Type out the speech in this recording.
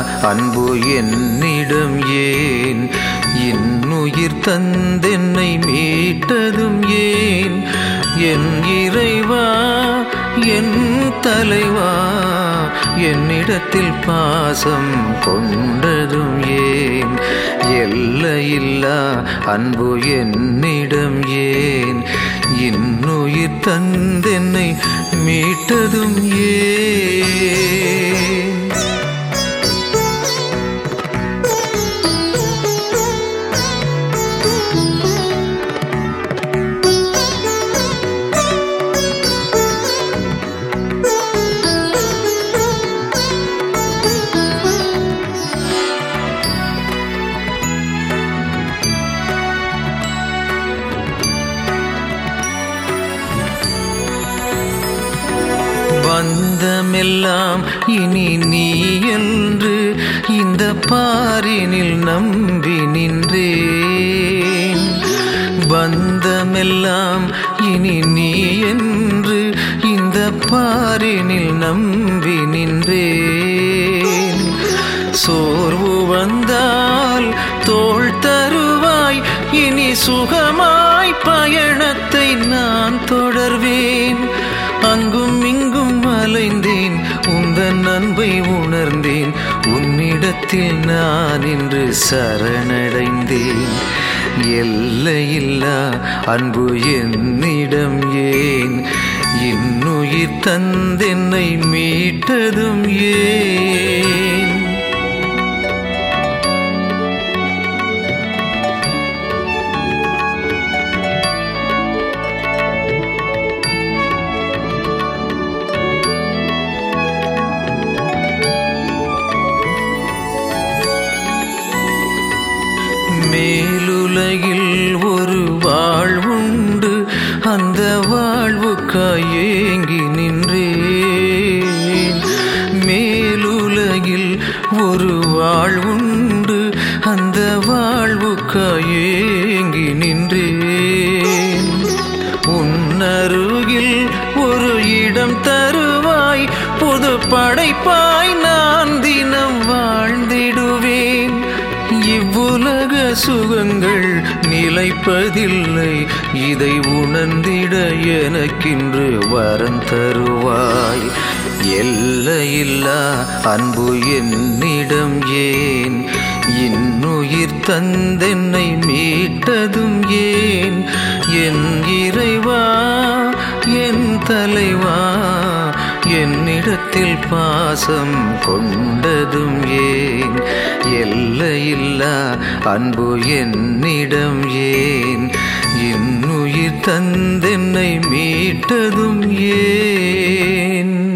அன்பு என்னிடம் ஏன் இன்னுயிர் தந்தென்னை மீட்டதும் ஏன் என் இறைவா என் தலைவா என்னிடத்தில் பாசம் கொண்டதும் ஏன் எல்லையில்லா அன்பு என்னிடம் ஏன் இன்னுயிர் தந்தென்னை மீட்டதும் ஏன் பந்தமெல்லாம் இனி நீ என்று இந்த பாரினில் நம்பி நின்றேன் பந்தமெல்லாம் இனி நீ என்று இந்த பாரினில் நம்பி நின்றேன் சோர்வு வந்தால் தோள் தருவாய் இனி சுகமாய் பயணத்தை நான் தொடர்வேன் அங்கும் இங்கும் அலைந்தேன் உந்தன் அன்பை உணர்ந்தேன் உன்னிடத்தில் நான் இன்று சரணடைந்தேன் எல்லையில்லா அன்பு என்னிடம் ஏன் இன்னுயிர் தந்தென்னை மீட்டதும் ஏன் மேலுலகில் ஒரு வாழ்வுண்டு அந்த வாழ்வுக்காய் ஏங்கி நின்றேன் மேலுலகில் ஒரு வாழ்வுண்டு அந்த வாழ்வுக்காய் ஏங்கி நின்றேன் உன்னருகில் ஒரு இடம் தருவாய் புது படைப்பாய் நான் தினம் வாழ்ந்திடுவேன் இவ்வுலக சுகங்கள் நிலைப்பதில்லை இதை உணர்ந்திட எனக்கின்று வரம் தருவாய் எல்லையில்லா அன்பு என்னிடம் ஏன் இன்னுயிர் தந்தென்னை மீட்டதும் ஏன் என் இறைவா என் தலைவா என்னிடத்தில் பாசம் கொண்டதும் ஏன் எல்லையில்லா அன்பு என்னிடம் ஏன் இன்னுயிர் தந்தென்னை மீட்டதும் ஏன்